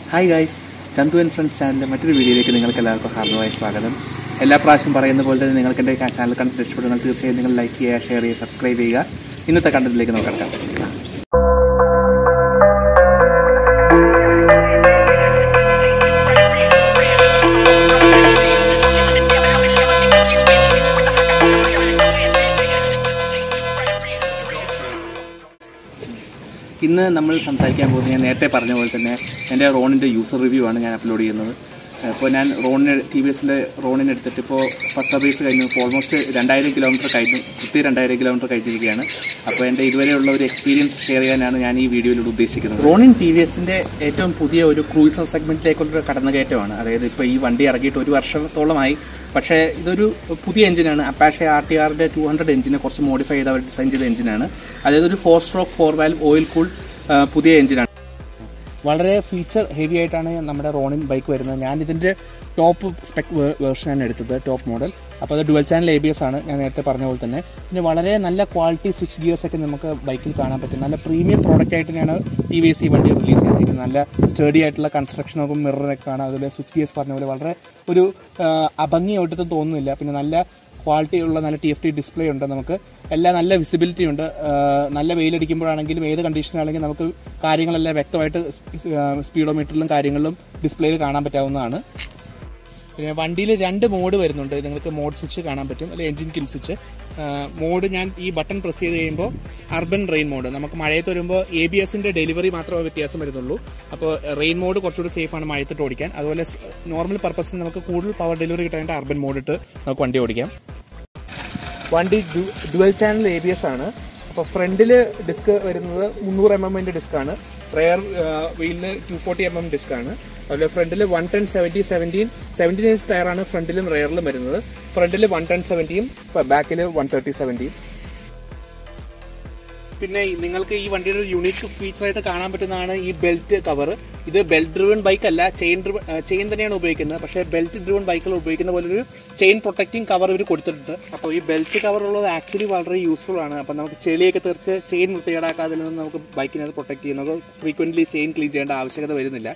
hi guys Chandu and friends ചാനലിലെ മറ്റൊരു വീഡിയോയിലേക്ക് നിങ്ങൾക്ക് എല്ലാവർക്കും ഹാർദവമായി സ്വാഗതം എല്ലാ പ്രാവശ്യം പറയുന്ന പോലെ തന്നെ നിങ്ങൾക്ക് എൻ്റെ ചാനൽ കണ്ടിട്ട് ഇഷ്ടപ്പെടുന്ന തീർച്ചയായും നിങ്ങൾ ലൈക്ക് ചെയ്യുക ഷെയർ ചെയ്യുക സബ്സ്ക്രൈബ് ചെയ്യുക ഇന്നത്തെ കണ്ടന്റിലേക്ക് നമുക്ക് കിടക്കാം ഇന്ന് നമ്മൾ സംസാരിക്കാൻ പോകുന്നത് ഞാൻ നേരത്തെ പറഞ്ഞ പോലെ തന്നെ എൻ്റെ റോണിൻ്റെ യൂസർ റിവ്യൂ ആണ് ഞാൻ അപ്ലോഡ് ചെയ്യുന്നത് ഇപ്പോൾ ഞാൻ റോണിന് ടി വി എസിൻ്റെ റോണിന് എടുത്തിട്ട് ഇപ്പോൾ ഫസ്റ്റ് സർവീസ് കഴിഞ്ഞു ഇപ്പോൾ ഓൾമോസ്റ്റ് രണ്ടായിരം കിലോമീറ്റർ കഴിഞ്ഞു കൃത്യ രണ്ടായിരം കിലോമീറ്റർ കഴിഞ്ഞിരിക്കുകയാണ് അപ്പോൾ എൻ്റെ ഇതുവരെയുള്ള ഒരു എക്സ്പീരിയൻസ് ഷെയർ ചെയ്യാനാണ് ഞാൻ ഈ വീഡിയോയിലൂടെ ഉദ്ദേശിക്കുന്നത് റോണിൻ ടി വി എസിൻ്റെ ഏറ്റവും പുതിയ ഒരു ക്രൂസർ സെഗ്മെൻറ്റിലേക്കുള്ള കടന്നുകയറ്റമാണ് അതായത് ഇപ്പോൾ ഈ വണ്ടി ഇറങ്ങിയിട്ട് ഒരു വർഷത്തോളമായി പക്ഷേ ഇതൊരു പുതിയ എഞ്ചിനാണ് അപ്പാഷെ ആർ ടി ആറിൻ്റെ ടു ഹൺഡ്രഡ് എഞ്ചിനെ കുറച്ച് മോഡിഫൈ ചെയ്ത് അവർ ഡിസൈൻ ചെയ്ത എഞ്ചിനാണ് അതായത് ഒരു four stroke four valve oil cool പുതിയ എഞ്ചിനാണ് വളരെ ഫീച്ചർ ഹെവി ആയിട്ടാണ് നമ്മുടെ റോണിൻ ബൈക്ക് വരുന്നത് ഞാൻ ഇതിൻ്റെ ടോപ്പ് സ്പെക് വേർഷനാണ് എടുത്തത് ടോപ്പ് മോഡൽ അപ്പോൾ അത് dual channel A B S ആണ് ഞാൻ നേരത്തെ പറഞ്ഞ പോലെ തന്നെ പിന്നെ വളരെ നല്ല ക്വാളിറ്റി സ്വിച്ച് ഗിയേഴ്സ് ഒക്കെ നമുക്ക് ബൈക്കിൽ കാണാൻ പറ്റും നല്ല പ്രീമിയം പ്രോഡക്റ്റ് ആയിട്ട് ഞാൻ ടി വി എസ് ഈ വണ്ടി റിലീസ് ചെയ്തിരിക്കുന്നത് നല്ല സ്റ്റേഡി ആയിട്ടുള്ള കൺസ്ട്രക്ഷനൊപ്പം മിററൊക്കെ കാണാം അതുപോലെ സ്വിച്ച് ഗിയേഴ്സ് പറഞ്ഞ പോലെ വളരെ ഒരു അഭംഗി ഒട്ടും തോന്നുന്നില്ല പിന്നെ നല്ല ക്വാളിറ്റി ഉള്ള നല്ല ടി എഫ് ടി ഡിസ്പ്ലേ ഉണ്ട് നമുക്ക് എല്ലാം നല്ല വിസിബിലിറ്റി ഉണ്ട് ആ, നല്ല വെയിലടിക്കുമ്പോഴാണെങ്കിലും ഏത് കണ്ടീഷനാണെങ്കിലും നമുക്ക് കാര്യങ്ങളെല്ലാം വ്യക്തമായിട്ട് സ്പീഡോമീറ്ററിലും കാര്യങ്ങളിലും ഡിസ്പ്ലേയിൽ കാണാൻ പറ്റാവുന്നതാണ് പിന്നെ വണ്ടിയിൽ രണ്ട് മോഡ് വരുന്നുണ്ട് നിങ്ങൾക്ക് മോഡ് സ്വിച്ച് കാണാൻ പറ്റും അല്ലെങ്കിൽ എഞ്ചിൻ കിൽ സ്വിച്ച് മോഡ് ഞാൻ ഈ ബട്ടൺ പ്രസ് ചെയ്ത് കഴിയുമ്പോൾ അർബൻ റെയിൻ മോഡ് നമുക്ക് മഴയത്ത് വരുമ്പോൾ എ ബി എസിന്റെ ഡെലിവറി മാത്രമേ വ്യത്യാസം വരുന്നുള്ളൂ അപ്പോൾ റെയിൻ മോഡ് കുറച്ചുകൂടി സേഫ് ആണ് മഴയത്തിട്ട് ഓടിക്കാൻ അതുപോലെ നോർമൽ പർപ്പസിന് നമുക്ക് കൂടുതൽ പവർ ഡെലിവറി കിട്ടാനായിട്ട് അർബൻ മോഡ് ഇട്ട് നമുക്ക് വണ്ടി ഓടിക്കാം വണ്ടി dual channel A B S ആണ് അപ്പോൾ ഫ്രണ്ടിൽ ഡിസ്ക് വരുന്നത് മുന്നൂറ് എം എമ്മിൻ്റെ ഡിസ്ക്കാണ് റെയർ വീലിന് ടു ഫോർട്ടി എം എം ഡിസ്ക്കാണ് അതുപോലെ ഫ്രണ്ടിൽ one ten seventy seventeen seventeen inch ടയറാണ് ഫ്രണ്ടിലും റെയറിലും വരുന്നത് ഫ്രണ്ടിൽ വൺ ടെൻ സെവൻറ്റിയും ബാക്കിൽ വൺ തേർട്ടി സെവൻറ്റിയും പിന്നെ ഈ- നിങ്ങൾക്ക് ഈ വണ്ടിയുടെ ഒരു യുണീക്ക് ഫീച്ചറായിട്ട് കാണാൻ പറ്റുന്നതാണ് ഈ ബെൽറ്റ് കവർ ഇത് ബെൽറ്റ് ഡ്രിവൺ ബൈക്ക് അല്ല ചെയിൻ ഡ്രിവൺ ചെയിൻ തന്നെയാണ് ഉപയോഗിക്കുന്നത് പക്ഷേ ബെൽറ്റ് ഡ്രിവൺ ബൈക്കുകൾ ഉപയോഗിക്കുന്ന പോലെ ഒരു ചെയിൻ പ്രൊട്ടക്റ്റിംഗ് കവർ ഇവർ കൊടുത്തിട്ടുണ്ട് അപ്പോൾ ഈ ബെൽറ്റ് കവർ ഉള്ളത് ആക്ച്വലി വളരെ യൂസ്ഫുൾ ആണ് അപ്പോൾ നമുക്ക് ചെളിയൊക്കെ തെറിച്ച് ചെയിൻ വൃത്തികേടാക്കാതെ നിന്ന് നമുക്ക് ബൈക്കിനെ അത് പ്രൊട്ടക്ട് ചെയ്യുന്നത് ഫ്രീക്വൻ്റ്ലി ചെയിൻ ക്ലീൻ ചെയ്യേണ്ട ആവശ്യകത വരുന്നില്ല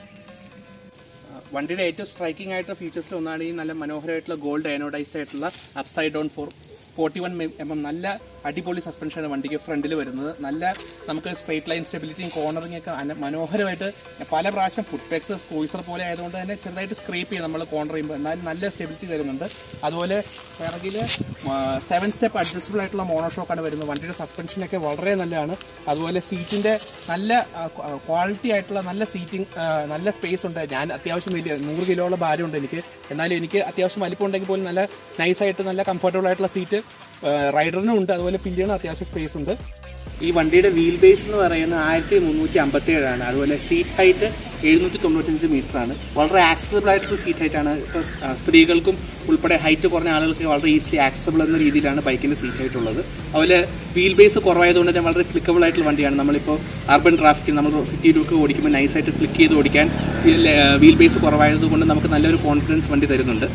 വണ്ടിയുടെ ഏറ്റവും സ്ട്രൈക്കിംഗ് ആയിട്ടുള്ള ഫീച്ചേഴ്സിൽ ഒന്നാണ് ഈ നല്ല മനോഹരമായിട്ടുള്ള ഗോൾഡ് അയനോഡൈസ്ഡ് ആയിട്ടുള്ള upside down four forty one M M നല്ല അടിപൊളി സസ്പെൻഷനാണ് വണ്ടിക്ക് ഫ്രണ്ടിൽ വരുന്നത് നല്ല നമുക്ക് സ്ട്രേറ്റ് ലൈൻ സ്റ്റെബിലിറ്റിയും കോർണറിംഗ് ഒക്കെ അന- മനോഹരമായിട്ട് പല പ്രാവശ്യം ഫുഡ് പെക്സ് ക്രൂസർ പോലെ ആയതുകൊണ്ട് തന്നെ ചെറുതായിട്ട് സ്ക്രേപ്പ് ചെയ്യും നമ്മൾ കോർണർ ചെയ്യുമ്പോൾ എന്നാൽ നല്ല സ്റ്റെബിലിറ്റി തരുന്നുണ്ട് അതുപോലെ പിറകിൽ സെവൻ സ്റ്റെപ്പ് അഡ്ജസ്റ്റബിൾ ആയിട്ടുള്ള മോണോഷോക്കാണ് വരുന്നത് വണ്ടിയുടെ സസ്പെൻഷനൊക്കെ വളരെ നല്ലതാണ് അതുപോലെ സീറ്റിൻ്റെ നല്ല ക്വാളിറ്റി ആയിട്ടുള്ള നല്ല സീറ്റിംഗ് നല്ല സ്പേസ് ഉണ്ട് ഞാൻ അത്യാവശ്യം വലിയ നൂറ് കിലോയുള്ള ഭാരമുണ്ട് എനിക്ക് എന്നാലും എനിക്ക് അത്യാവശ്യം വലിപ്പം ഉണ്ടെങ്കിൽ പോലും നല്ല നൈസായിട്ട് നല്ല കംഫർട്ടബിൾ ആയിട്ടുള്ള സീറ്റ് റൈഡറിനും ഉണ്ട് അതുപോലെ പില്ലിയനും അത്യാവശ്യം സ്പേസ് ഉണ്ട് ഈ വണ്ടിയുടെ വീൽ ബേസ് എന്ന് പറയുന്നത് ആയിരത്തി മുന്നൂറ്റി അമ്പത്തി ഏഴാണ് അതുപോലെ സീറ്റ് ഹൈറ്റ് എഴുന്നൂറ്റി തൊണ്ണൂറ്റഞ്ച് മീറ്റർ ആണ് വളരെ ആക്സസിബിൾ ആയിട്ടുള്ള സീറ്റ് ഹൈറ്റ് ആണ് ഇപ്പോൾ സ്ത്രീകൾക്കും ഉൾപ്പെടെ ഹൈറ്റ് കുറഞ്ഞ ആളുകൾക്ക് വളരെ ഈസിലി ആക്സസിബിൾ എന്ന രീതിയിലാണ് ബൈക്കിന്റെ സീറ്റ് ഹൈറ്റ് ഉള്ളത് അതുപോലെ വീൽ ബേസ് കുറവായതുകൊണ്ട് തന്നെ വളരെ ഫ്ലിക്കബിൾ ആയിട്ടുള്ള വണ്ടിയാണ് നമ്മളിപ്പോൾ അർബൻ ട്രാഫിക്കിൽ നമ്മൾ സിറ്റിയിലൊക്കെ ഓടിക്കുമ്പോൾ നൈസായിട്ട് ഫ്ലിക്ക് ചെയ്ത് ഓടിക്കാൻ വീൽ ബേസ് കുറവായതുകൊണ്ട് നമുക്ക് നല്ലൊരു കോൺഫിഡൻസ് വണ്ടി തരുന്നുണ്ട്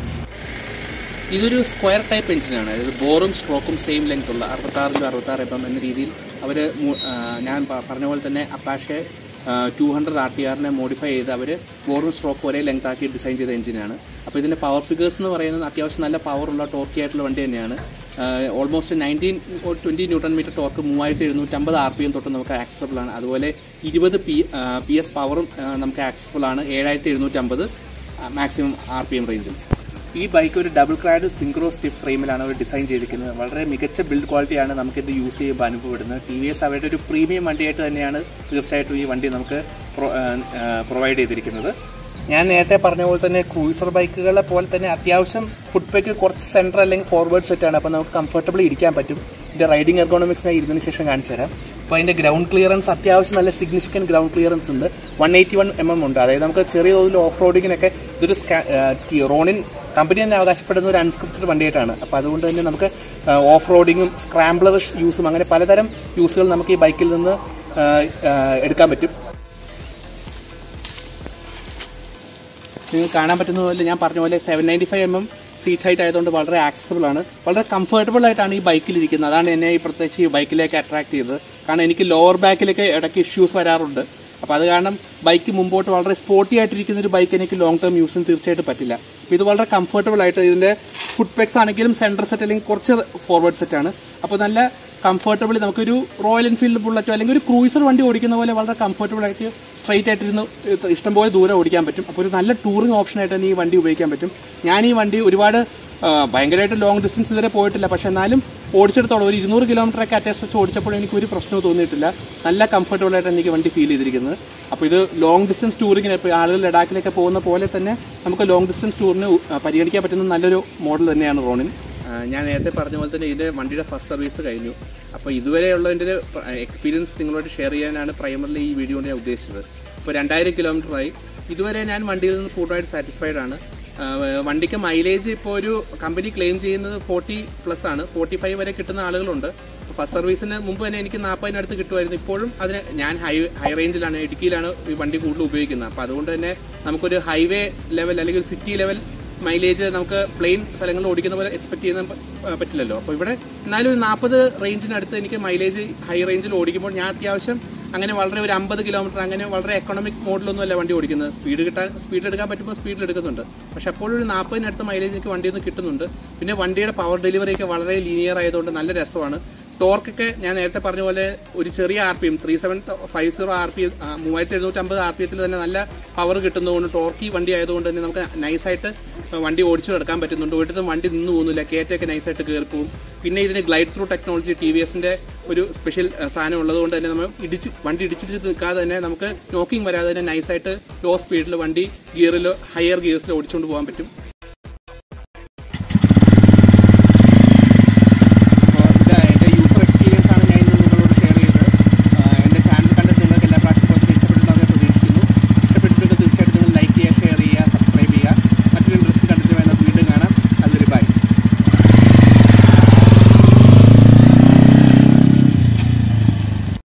ഇതൊരു സ്ക്വയർ ടൈപ്പ് എഞ്ചിനാണ് അതായത് ബോറും സ്ട്രോക്കും സെയിം ലെങ്ത് ഉള്ള അറുപത്താറിലും അറുപത്താറ് എം എന്ന രീതിയിൽ അവർ ഞാൻ പ- പറഞ്ഞ പോലെ തന്നെ Apache two hundred R T ആറിനെ മോഡിഫൈ ചെയ്ത് അവർ ബോറും സ്ട്രോക്കും ഒരേ ലെങ്ത് ആക്കി ഡിസൈൻ ചെയ്ത എഞ്ചിനാണ് അപ്പോൾ ഇതിൻ്റെ പവർ ഫിഗേഴ്സ് എന്ന് പറയുന്നത് അത്യാവശ്യം നല്ല പവറുള്ള ടോർക്കി ആയിട്ടുള്ള വണ്ടി തന്നെയാണ് almost nineteen twenty newton metre torque മൂവായിരത്തി എഴുന്നൂറ്റമ്പത് ആർ പി എം തൊട്ട് നമുക്ക് ആക്സസിബിൾ ആണ് അതുപോലെ ഇരുപത് പി പി എസ് പവറും ആ, നമുക്ക് ആക്സസിബിൾ ആണ് ഏഴായിരത്തി എഴുന്നൂറ്റമ്പത് മാക്സിമം ആർ പി എം റേഞ്ചിൽ ഈ ബൈക്ക് ഒരു ഡബിൾ ക്രാഡ് സിംക്രോ സ്റ്റിഫ് ഫ്രെയിമിലാണ് അവർ ഡിസൈൻ ചെയ്തിരിക്കുന്നത് വളരെ മികച്ച ബിൽഡ് ക്വാളിറ്റിയാണ് നമുക്കിത് യൂസ് ചെയ്യുമ്പോൾ അനുഭവപ്പെടുന്നത് ടി വി എസ് അവരുടെ ഒരു പ്രീമിയം വണ്ടിയായിട്ട് തന്നെയാണ് തീർച്ചയായിട്ടും ഈ വണ്ടി നമുക്ക് പ്രൊവൈഡ് ചെയ്തിരിക്കുന്നത് ഞാൻ നേരത്തെ പറഞ്ഞ പോലെ തന്നെ ക്രൂസർ ബൈക്കുകളെ പോലെ തന്നെ അത്യാവശ്യം ഫുഡ് പേക്ക് കുറച്ച് സെൻറ്റർ അല്ലെങ്കിൽ ഫോർവേഡ് സെറ്റാണ് അപ്പോൾ നമുക്ക് കംഫർട്ടബിളി ഇരിക്കാൻ പറ്റും ഇതിൻ്റെ റൈഡിംഗ് എർഗോണമിക്സ് ഞാൻ ഇരുന്നതിന് ശേഷം കാണിച്ചു തരാം അപ്പോൾ അതിൻ്റെ ഗ്രൗണ്ട് ക്ലിയറൻസ് അത്യാവശ്യം നല്ല സിഗ്നിഫിക്കൻറ്റ് ഗ്രൗണ്ട് ക്ലിയറൻസ് ഉണ്ട് one eighty one M M ഉണ്ട് അതായത് നമുക്ക് ചെറിയ തോതിൽ ഓഫ് റോഡിങ്ങിനൊക്കെ ഇതൊരു സ്കാ- ആ, ടി- റോണിൻ കമ്പനി തന്നെ അവകാശപ്പെടുന്ന ഒരു അൺസ്ക്രിപ്റ്റഡ് വണ്ടിയായിട്ടാണ് അപ്പോൾ അതുകൊണ്ട് തന്നെ നമുക്ക് ഓഫ് റോഡിങ്ങും സ്ക്രാംബ്ലർ യൂസും അങ്ങനെ പലതരം യൂസുകൾ നമുക്ക് ഈ ബൈക്കിൽ നിന്ന് ആ, ആ, എടുക്കാൻ പറ്റും നിങ്ങൾക്ക് കാണാൻ പറ്റുന്ന പോലെ ഞാൻ പറഞ്ഞ പോലെ seven ninety five M M seat height ആയതുകൊണ്ട് വളരെ ആക്സസിബിൾ ആണ് വളരെ കംഫർട്ടബിൾ ആയിട്ടാണ് ഈ ബൈക്കിൽ ഇരിക്കുന്നത് അതാണ് എന്നെ ഈ പ്രത്യേകിച്ച് ഈ ബൈക്കിലേക്ക് അട്രാക്ട് ചെയ്തത് കാരണം എനിക്ക് ലോവർ ബാക്കിലൊക്കെ ഇടയ്ക്ക് ഇഷ്യൂസ് വരാറുണ്ട് അപ്പോൾ അത് കാരണം ബൈക്ക് മുമ്പോട്ട് വളരെ സ്പോർട്ടി ആയിട്ടിരിക്കുന്ന ഒരു ബൈക്ക് എനിക്ക് ലോങ് ടേം യൂസിന് തീർച്ചയായിട്ടും പറ്റില്ല അപ്പോൾ ഇത് വളരെ കംഫർട്ടബിൾ ആയിട്ട് ഇതിൻ്റെ ഫുഡ് പെക്സ് ആണെങ്കിലും സെൻറ്റർ സെറ്റ് അല്ലെങ്കിൽ കുറച്ച് ഫോർവേഡ് സെറ്റാണ് അപ്പോൾ നല്ല കംഫർട്ടബിൾ നമുക്കൊരു റോയൽ എൻഫീൽഡ് ബുള്ളറ്റോ അല്ലെങ്കിൽ ഒരു ക്രൂയിസർ വണ്ടി ഓടിക്കുന്ന പോലെ വളരെ കംഫർട്ടബിൾ ആയിട്ട് സ്ട്രൈറ്റ് ആയിട്ടിരുന്ന് ഇഷ്ടംപോലെ ദൂരം ഓടിക്കാൻ പറ്റും അപ്പോൾ ഒരു നല്ല ടൂറിംഗ് ഓപ്ഷനായിട്ട് തന്നെ ഈ വണ്ടി ഉപയോഗിക്കാൻ പറ്റും ഞാൻ ഈ വണ്ടി ഒരുപാട് ആ, ഭയങ്കരമായിട്ട് ലോങ് ഡിസ്റ്റൻസ് ഇതുവരെ പോയിട്ടില്ല പക്ഷെ എന്നാലും ഓടിച്ചെടുത്തോളം ഒരു ഇരുന്നൂറ് കിലോമീറ്റർ ഒക്കെ അറ്റാച്ച് വെച്ച് ഓടിച്ചപ്പോൾ എനിക്ക് ഒരു പ്രശ്നവും തോന്നിയിട്ടില്ല നല്ല കംഫർട്ടബിൾ ആയിട്ട് എനിക്ക് വണ്ടി ഫീൽ ചെയ്തിരിക്കുന്നത് അപ്പോൾ ഇത് ലോങ് ഡിസ്റ്റൻസ് ടൂറിങ്ങിന് ഇപ്പോൾ ആളുകൾ ലഡാക്കിലൊക്കെ പോകുന്ന പോലെ തന്നെ നമുക്ക് ലോങ് ഡിസ്റ്റൻസ് ടൂറിന് ഉ- ആ, പരിഗണിക്കാൻ പറ്റുന്ന നല്ലൊരു മോഡൽ തന്നെയാണ് റോണിൻ ഞാൻ നേരത്തെ പറഞ്ഞ പോലെ തന്നെ ഇതിൻ്റെ വണ്ടിയുടെ ഫസ്റ്റ് സർവീസ് കഴിഞ്ഞു അപ്പോൾ ഇതുവരെയുള്ളതിൻ്റെ ഒരു എക്സ്പീരിയൻസ് നിങ്ങളോട് ഷെയർ ചെയ്യാനാണ് പ്രൈമറിലി ഈ വീഡിയോ കൊണ്ട് ഞാൻ ഉദ്ദേശിച്ചത് ഇപ്പോൾ രണ്ടായിരം കിലോമീറ്ററായി ഇതുവരെ ഞാൻ വണ്ടിയിൽ നിന്ന് പൂർണ്ണമായിട്ട് സാറ്റിസ്ഫൈഡ് ആണ് ആ, വണ്ടിക്ക് മൈലേജ് ഇപ്പോൾ ഒരു കമ്പനി ക്ലെയിം ചെയ്യുന്നത് ഫോർട്ടി പ്ലസ് ആണ് ഫോർട്ടി ഫൈവ് വരെ കിട്ടുന്ന ആളുകളുണ്ട് ഫസ്റ്റ് സർവീസിന് മുമ്പ് തന്നെ എനിക്ക് നാൽപ്പതിനടുത്ത് കിട്ടുമായിരുന്നു ഇപ്പോഴും അതിന് ഞാൻ ഹൈ ഹൈ റേഞ്ചിലാണ് ഇടുക്കിയിലാണ് ഈ വണ്ടി കൂടുതൽ ഉപയോഗിക്കുന്നത് അപ്പോൾ അതുകൊണ്ട് തന്നെ നമുക്കൊരു ഹൈവേ ലെവൽ അല്ലെങ്കിൽ സിറ്റി ലെവൽ മൈലേജ് നമുക്ക് പ്ലെയിൻ സ്ഥലങ്ങളിൽ ഓടിക്കുന്ന പോലെ എക്സ്പെക്ട് ചെയ്യാൻ പ- ആ, പറ്റില്ലല്ലോ അപ്പോൾ ഇവിടെ എന്നാലും ഒരു നാൽപ്പത് റേഞ്ചിനടുത്ത് എനിക്ക് മൈലേജ് ഹൈ റേഞ്ചിൽ ഓടിക്കുമ്പോൾ ഞാൻ അത്യാവശ്യം അങ്ങനെ വളരെ ഒരു അമ്പത് കിലോമീറ്റർ അങ്ങനെ വളരെ എക്കണോമിക് മോഡലൊന്നും അല്ല വണ്ടി ഓടിക്കുന്നത് സ്പീഡ് കിട്ടാൻ സ്പീഡ് എടുക്കാൻ പറ്റുമ്പോൾ സ്പീഡിൽ എടുക്കുന്നുണ്ട് പക്ഷെ അപ്പോഴും ഒരു നാൽപ്പതിനടുത്ത് മൈലേജ് എനിക്ക് വണ്ടിയിൽ നിന്ന് കിട്ടുന്നുണ്ട് പിന്നെ വണ്ടിയുടെ പവർ ഡെലിവറി ഒക്കെ വളരെ ലീനിയർ ആയതുകൊണ്ട് നല്ല രസമാണ് ടോർക്കൊക്കെ ഞാൻ നേരത്തെ പറഞ്ഞ പോലെ ഒരു ചെറിയ R P M three seven five zero R P മൂവായിരത്തി എഴുന്നൂറ്റമ്പത് ആർ പി എത്തിൽ തന്നെ നല്ല പവർ കിട്ടുന്നതുകൊണ്ട് ടോർക്കി വണ്ടി ആയതുകൊണ്ട് തന്നെ നമുക്ക് നൈസായിട്ട് വണ്ടി ഓടിച്ചു നടക്കാൻ പറ്റുന്നുണ്ട് ഒരിടത്തും വണ്ടി നിന്ന് പോകുന്നില്ല കയറ്റൊക്കെ നൈസായിട്ട് കയറി പോകും പിന്നെ ഇതിന് glide through technology T V എസിൻ്റെ ഒരു സ്പെഷ്യൽ സാധനം ഉള്ളതുകൊണ്ട് തന്നെ നമ്മൾ ഇടിച്ച് വണ്ടി ഇടിച്ചിട്ട് നിൽക്കാതെ തന്നെ നമുക്ക് നോക്കിംഗ് വരാതെ തന്നെ നൈസായിട്ട് ലോ സ്പീഡിൽ വണ്ടി ഗിയറിലോ ഹയർ ഗിയേഴ്സിൽ ഓടിച്ചുകൊണ്ട് പോകാൻ പറ്റും